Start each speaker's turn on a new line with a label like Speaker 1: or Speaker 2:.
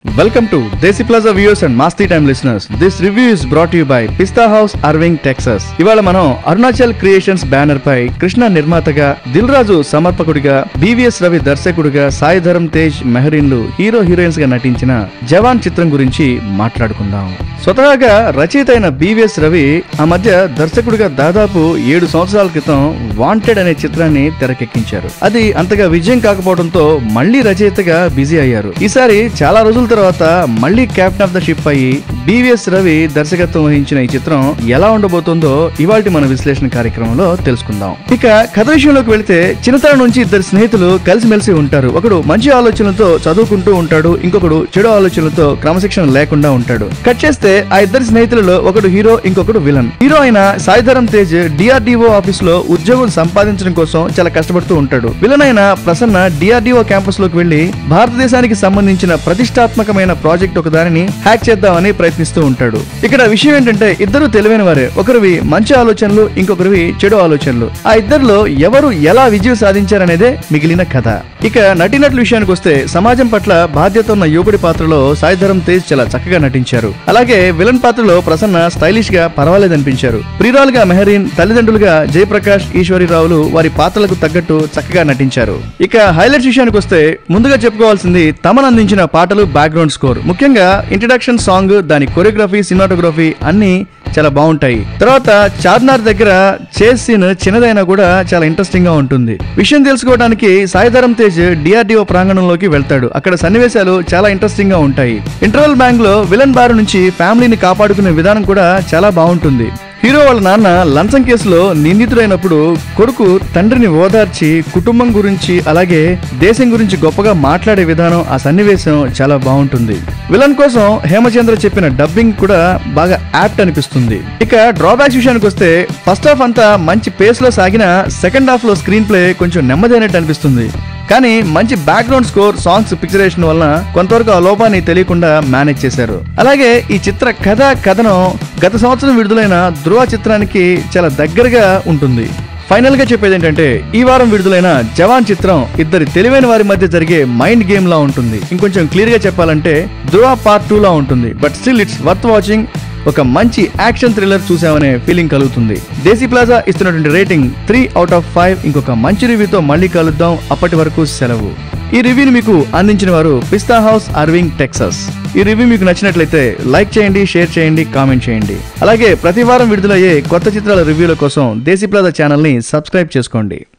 Speaker 1: Welcome to Desi Plaza viewers and Masti Time listeners. This review is brought to you by Pista House, Irving, Texas. ఇవాళ మనం Arunachal creations banner పై కృష్ణ నిర్మాతగా దిల్ రాజు సమర్పకుడిగా BVS Ravi దర్శకుడిగా సాయి ధరమ్ తేజ్ మెహరీన్లు hero heroines గా నటించిన జవాన్ చిత్రం గురించి మాట్లాడుకుందాం స్వతహాగా రచయిత అయిన బివిఎస్ రవి ఆ మధ్య దర్శకుడిగా దాదాపు ఏడు సంవత్సరాల క్రితం వాంటెడ్ అనే చిత్రాన్ని తెరకెక్కించారు అది అంతగా విజయం కాకపోవడంతో మళ్ళీ రచయితగా బిజీ అయ్యారు ఈసారి చాలా రోజుల తర్వాత మళ్ళీ కెప్టెన్ ఆఫ్ ద షిప్ అయ్యి బివిఎస్ రవి దర్శకత్వం వహించిన ఈ చిత్రం ఎలా ఉండబోతుందో ఇవాళ మన విశ్లేషణ కార్యక్రమంలో తెలుసుకుందాం ఇక కథ విషయంలోకి వెళితే చిన్నతనం నుంచి ఇద్దరు స్నేహితులు కలిసిమెలిసి ఉంటారు ఒకడు మంచి ఆలోచనలతో చదువుకుంటూ ఉంటాడు ఇంకొకడు చెడు ఆలోచనలతో క్రమశిక్షణ లేకుండా ఉంటాడు కట్ చేస్తే ఆ ఇద్దరు స్నేహితులలో ఒకడు హీరో ఇంకొకడు విలన్ హీరో అయిన సాయిధరం తేజ్ డిఆర్డిఓ ఆఫీస్ లో ఉద్యోగం సంపాదించడం కోసం చాలా కష్టపడుతూ ఉంటాడు విలన్ అయిన ప్రసన్న డిఆర్డిఓ క్యాంపస్ లోకి వెళ్లి భారతదేశానికి సంబంధించిన ప్రతిష్టాత్మకమైన ప్రాజెక్ట్ ఒక దానిని హ్యాక్ చేద్దామని ప్రయత్నిస్తూ ఉంటాడు ఇక్కడ విషయం ఏంటంటే ఇద్దరు తెలివైన వారే ఒకరివి మంచి ఆలోచనలు ఇంకొకరివి చెడు ఆలోచనలు ఆ ఇద్దరిలో ఎవరు ఎలా విజయం సాధించారనేదే మిగిలిన కథ ఇక నటినట్ల విషయానికి వస్తే సమాజం పట్ల బాధ్యత ఉన్న యువకుడి పాత్రలో సాయిధరం తేజ్ చాలా చక్కగా నటించారు అలాగే విలన్ పాత్రలో ప్రసన్న స్టైలిష్ గా పర్వాలేదనిపించారు ప్రియురాలుగా మెహరీన్ తల్లిదండ్రులుగా జయప్రకాష్ ఈశ్వరిరావులు వారి పాత్రలకు తగ్గట్టు చక్కగా నటించారు ఇక హైలైట్స్ విషయానికి వస్తే ముందుగా చెప్పుకోవాల్సింది తమన్ అందించిన పాటలు బ్యాక్గ్రౌండ్ స్కోర్ ముఖ్యంగా ఇంట్రడక్షన్ సాంగ్ దాని కొరియోగ్రఫీ సినిమాటోగ్రఫీ అన్ని చాలా బాగుంటాయి తర్వాత చార్మినార్ దగ్గర చేస్ సీన్ చిన్నదైనా కూడా చాలా ఇంట్రెస్టింగ్ గా ఉంటుంది విషయం తెలుసుకోవడానికి సాయిధరం తేజ్ డిఆర్డిఓ ప్రాంగణంలోకి వెళ్తాడు అక్కడ సన్నివేశాలు చాలా ఇంట్రెస్టింగ్ గా ఉంటాయి ఇంటర్వల్ బ్యాంక్ లో విలన్ బారు నుంచి ఫ్యామిలీని కాపాడుకునే విధానం కూడా చాలా బాగుంటుంది హీరో వాళ్ళ నాన్న లంచం కేసులో నిందితుడైనప్పుడు కొడుకు తండ్రిని ఓదార్చి కుటుంబం గురించి అలాగే దేశం గురించి గొప్పగా మాట్లాడే విధానం ఆ సన్నివేశం చాలా బాగుంటుంది విలన్ కోసం హేమచంద్ర చెప్పిన డబ్బింగ్ కూడా బాగా యాప్ట్ అనిపిస్తుంది ఇక డ్రాబ్యాక్స్ విషయానికి వస్తే ఫస్ట్ హాఫ్ అంతా మంచి పేస్ లో సాగిన సెకండ్ హాఫ్ లో స్క్రీన్ ప్లే కొంచెం నెమ్మదైనట్టు అనిపిస్తుంది కానీ మంచి బ్యాక్గ్రౌండ్ స్కోర్ సాంగ్స్ పిక్చరేషన్ వలన కొంతవరకు ఆ లోపాన్ని తెలియకుండా మేనేజ్ చేశారు అలాగే ఈ చిత్ర కథ కథనం గత సంవత్సరం విడుదలైన ధృవ చిత్రానికి చాలా దగ్గరగా ఉంటుంది ఫైనల్ గా చెప్పేది ఏంటంటే ఈ వారం విడుదలైన జవాన్ చిత్రం ఇద్దరి తెలివైన వారి మధ్య జరిగే మైండ్ గేమ్ లా ఉంటుంది ఇంకొంచెం క్లియర్ గా చెప్పాలంటే ధృవ పార్ట్ టూ లా ఉంటుంది but still it's worth watching ఒక మంచి యాక్షన్ థ్రిల్లర్ చూసామనే ఫీలింగ్ కలుగుతుంది దేశీ ప్లాజా ఇస్తున్నటువంటి rating three out of five ఇంకొక మంచి రివ్యూతో మళ్ళీ కలుద్దాం అప్పటి వరకు సెలవు ఈ రివ్యూని మీకు అందించిన వారు పిస్తా హౌస్ అర్వింగ్ టెక్సస్ ఈ రివ్యూ మీకు నచ్చినట్లయితే లైక్ చేయండి షేర్ చేయండి కామెంట్ చేయండి అలాగే ప్రతి వారం విడుదలయ్యే కొత్త చిత్రాల రివ్యూల కోసం దేశీ ప్లాజా ఛానల్ ని సబ్స్క్రైబ్ చేసుకోండి